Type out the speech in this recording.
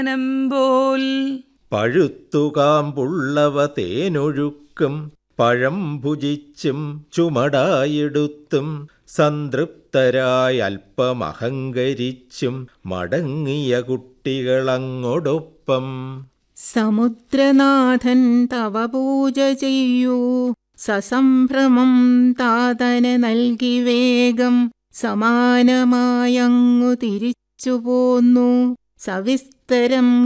നമ്പോൽ പഴുത്തുകാമ്പുള്ളവ തേനൊഴുക്കും പഴം ഭുജിച്ചും ചുമടായെടുത്തും സംതൃപ്തരായി അല്പമഹങ്കരിച്ചും മടങ്ങിയ കുട്ടികളങ്ങോടൊപ്പം സമുദ്രനാഥൻ തവ പൂജ ചെയ്യൂ സസംഭ്രമം താതന നൽകി വേഗം സമാനമായങ്ങു തിരിച്ചു പോന്നു സവിസ്തരം